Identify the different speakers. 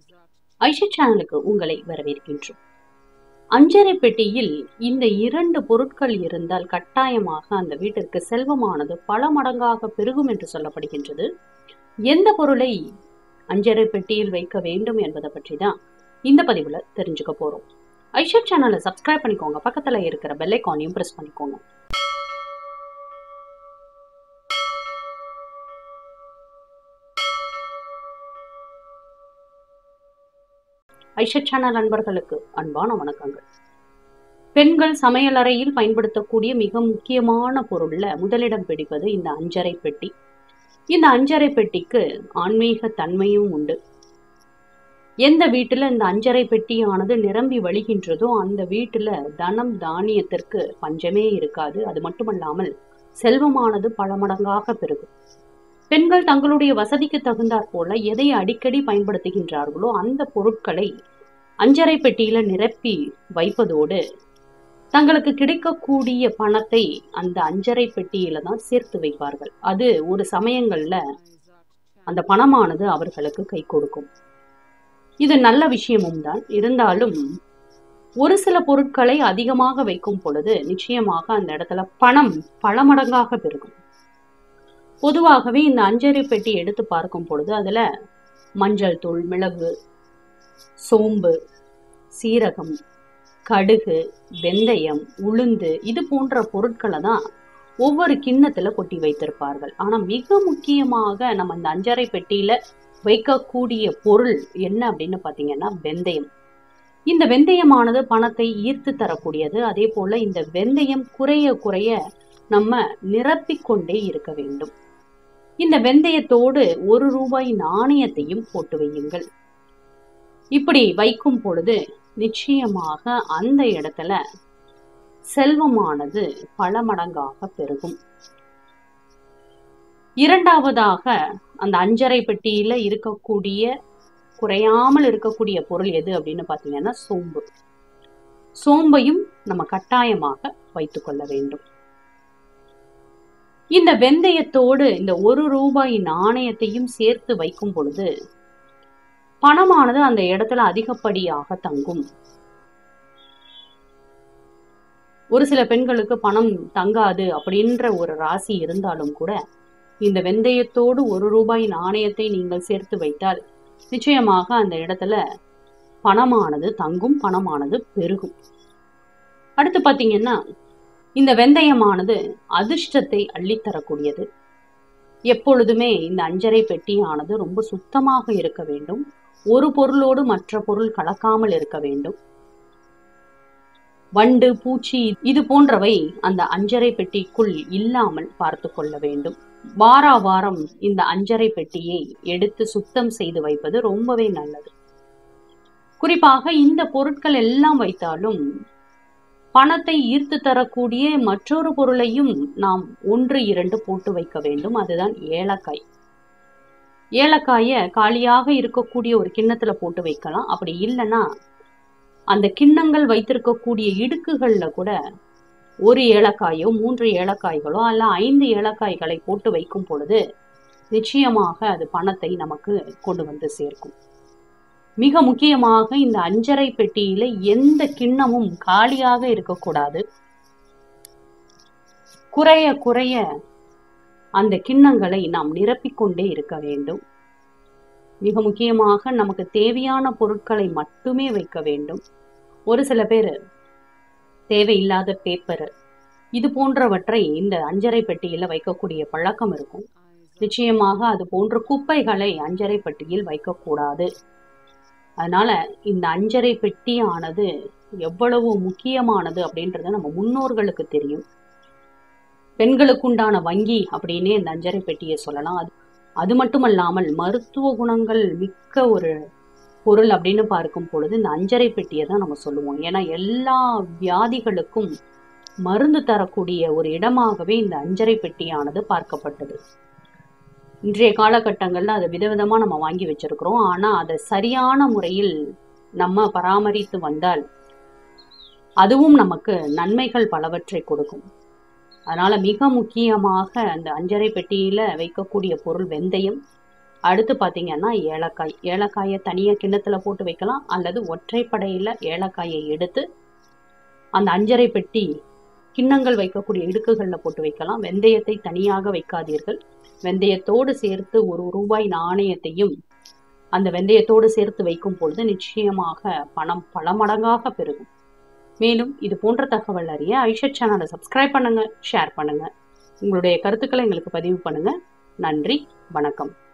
Speaker 1: ஐஷா சேனலுக்கு உங்களை வரவேற்கின்றோம் அஞ்சரை பெட்டியில் இந்த இரண்டு பொருட்கள் இருந்தால் கட்டாயமாக அந்த வீட்டிற்கு செல்வமானது பல மடங்காக பெருகும் என்று சொல்லப்படுகின்றது எந்த பொருளை அஞ்சரை பெட்டியில் வைக்க வேண்டும் என்பதை பற்றி தான் இந்த பதிவுல தெரிஞ்சுக்க போறோம் ஐஷா சேனலை சப்ஸ்கிரைப் பண்ணிக்கோங்க பக்கத்துல இருக்கிற பெல் ஐக்கானையும் பிரஸ் பண்ணிக்கோங்க ஐஷா சேனல் நண்பர்களுக்கு அன்பான வணக்கங்கள் பெண்கள் சமையலறையில் பயன்படுத்தக்கூடிய மிக முக்கியமான பொருள்ல முதலிடம் பிடிப்பது இந்த அஞ்சரை பெட்டி இந்த அஞ்சரை பெட்டிக்கு ஆன்மீக தன்மையும் உண்டு எந்த வீட்டுல இந்த அஞ்சரை பெட்டியானது நிரம்பி வழிகின்றதோ அந்த வீட்டுல தனம் தானியத்திற்கு பஞ்சமே இருக்காது அது மட்டுமல்லாமல் செல்வமானது பல மடங்காக பெருகும் பெண்கள் தங்களுடைய வசதிக்கு தகுந்தாற் போல எதை அடிக்கடி பயன்படுத்துகின்றார்களோ அந்த பொருட்களை அஞ்சரை பெட்டியில நிரப்பி வைப்பதோடு தங்களுக்கு கிடைக்கக்கூடிய பணத்தை அந்த அஞ்சரை பெட்டியில தான் சேர்த்து வைப்பார்கள் அது ஒரு சமயங்கள்ல அந்த பணமானது அவர்களுக்கு கை கொடுக்கும் இது நல்ல விஷயமும் தான் இருந்தாலும் ஒரு சில பொருட்களை அதிகமாக வைக்கும் பொழுது நிச்சயமாக அந்த இடத்துல பணம் பல மடங்காக பெருகும் பொதுவாகவே இந்த அஞ்சரை பெட்டி எடுத்து பார்க்கும் பொழுது அதுல மஞ்சள் தூள் மிளகு சோம்பு சீரகம் கடுகு வெந்தயம் உளுந்து இது போன்ற பொருட்களை தான் ஒவ்வொரு கிண்ணத்துல கொட்டி வைத்திருப்பார்கள் ஆனா மிக முக்கியமாக நம்ம இந்த அஞ்சரை பெட்டியில வைக்கக்கூடிய பொருள் என்ன அப்படின்னு பாத்தீங்கன்னா வெந்தயம் இந்த வெந்தயமானது பணத்தை ஈர்த்து தரக்கூடியது அதே போல இந்த வெந்தயம் குறைய குறைய நம்ம நிரப்பிக்கொண்டே இருக்க வேண்டும் இந்த வெந்தயத்தோடு ஒரு ரூபாய் நாணயத்தையும் போட்டு வையுங்கள் இப்படி வைக்கும் பொழுது நிச்சயமாக அந்த இடத்துல செல்வமானது பல மடங்காக பெருகும் இரண்டாவதாக அந்த அஞ்சரை பெட்டியில இருக்கக்கூடிய குறையாமல் இருக்கக்கூடிய பொருள் எது அப்படின்னு பாத்தீங்கன்னா சோம்பு சோம்பையும் நம்ம கட்டாயமாக வைத்துக் கொள்ள வேண்டும் இந்த வெந்தயத்தோடு இந்த ஒரு ரூபாய் நாணயத்தையும் சேர்த்து வைக்கும் பொழுது பணமானது அந்த இடத்துல அதிகப்படியாக தங்கும் ஒரு சில பெண்களுக்கு பணம் தங்காது அப்படின்ற ஒரு ராசி இருந்தாலும் கூட இந்த வெந்தயத்தோடு ஒரு ரூபாய் நாணயத்தை நீங்கள் சேர்த்து வைத்தால் நிச்சயமாக அந்த இடத்துல பணமானது தங்கும் பணமானது பெருகும் அடுத்து பாத்தீங்கன்னா இந்த வெந்தயமானது அதிர்ஷ்டத்தை அள்ளித்தரக்கூடியது எப்பொழுதுமே இந்த அஞ்சரை பெட்டியானது ரொம்ப சுத்தமாக இருக்க வேண்டும் ஒரு பொருளோடு மற்ற பொருள் கலக்காமல் இருக்க வேண்டும் வண்டு பூச்சி இது போன்றவை அந்த அஞ்சரை பெட்டிக்குள் இல்லாமல் பார்த்து கொள்ள வேண்டும் வாரா வாரம் இந்த அஞ்சரை பெட்டியை எடுத்து சுத்தம் செய்து வைப்பது ரொம்பவே நல்லது குறிப்பாக இந்த பொருட்கள் எல்லாம் வைத்தாலும் பணத்தை ஈர்த்து தரக்கூடிய மற்றொரு பொருளையும் நாம் ஒன்று இரண்டு போட்டு வைக்க வேண்டும் அதுதான் ஏலக்காய் ஏலக்காய காலியாக இருக்கக்கூடிய ஒரு கிண்ணத்துல போட்டு வைக்கலாம் அப்படி இல்லைன்னா அந்த கிண்ணங்கள் வைத்திருக்கக்கூடிய இடுக்குகள்ல கூட ஒரு ஏலக்காயோ மூன்று ஏலக்காய்களோ அல்ல ஐந்து ஏலக்காய்களை போட்டு வைக்கும் பொழுது நிச்சயமாக அது பணத்தை நமக்கு கொண்டு வந்து சேர்க்கும் மிக முக்கியமாக இந்த அஞ்சரை பெட்டியில எந்த கிண்ணமும் காலியாக இருக்கக்கூடாது குறைய குறைய அந்த கிண்ணங்களை நாம் நிரப்பிக்கொண்டே இருக்க வேண்டும் மிக முக்கியமாக நமக்கு தேவையான பொருட்களை மட்டுமே வைக்க வேண்டும் ஒரு சில பேர் தேவையில்லாத பேப்பர் இது போன்றவற்றை இந்த அஞ்சரை பெட்டியில வைக்கக்கூடிய பழக்கம் இருக்கும் நிச்சயமாக அது போன்ற குப்பைகளை அஞ்சரை பெட்டியில் வைக்கக்கூடாது அதனால இந்த அஞ்சரை பெட்டியானது எவ்வளவு முக்கியமானது அப்படின்றது நம்ம முன்னோர்களுக்கு தெரியும் பெண்களுக்குண்டான வங்கி அப்படின்னே இந்த அஞ்சரை பெட்டியை சொல்லலாம் அது அது மட்டுமல்லாமல் மருத்துவ குணங்கள் மிக்க ஒரு பொருள் அப்படின்னு பார்க்கும் பொழுது இந்த அஞ்சரை பெட்டியை தான் நம்ம சொல்லுவோம் ஏன்னா எல்லா வியாதிகளுக்கும் மருந்து தரக்கூடிய ஒரு இடமாகவே இந்த அஞ்சரை பெட்டியானது பார்க்கப்பட்டது இன்றைய காலகட்டங்கள்ல அதை விதவிதமா நம்ம வாங்கி வச்சிருக்கிறோம் ஆனா அதை சரியான முறையில் நம்ம பராமரித்து வந்தால் அதுவும் நமக்கு நன்மைகள் பலவற்றை கொடுக்கும் அதனால மிக முக்கியமாக அந்த அஞ்சரை பெட்டியில வைக்கக்கூடிய பொருள் வெந்தயம் அடுத்து பார்த்தீங்கன்னா ஏலக்காய் ஏலக்காயை தனியாக கிண்ணத்துல போட்டு வைக்கலாம் அல்லது ஒற்றைப்படையில் ஏலக்காயை எடுத்து அந்த அஞ்சரை பெட்டி கிண்ணங்கள் வைக்கக்கூடிய இடுக்குகளில் போட்டு வைக்கலாம் வெந்தயத்தை தனியாக வைக்காதீர்கள் வெந்தயத்தோடு சேர்த்து ஒரு ரூபாய் நாணயத்தையும் அந்த வெந்தயத்தோடு சேர்த்து வைக்கும் பொழுது நிச்சயமாக பணம் பல மடங்காக பெருகும் மேலும் இது போன்ற தகவல் அறிய ஐஷத் சேனலை சப்ஸ்கிரைப் பண்ணுங்க ஷேர் பண்ணுங்க உங்களுடைய கருத்துக்களை எங்களுக்கு பதிவு பண்ணுங்க நன்றி வணக்கம்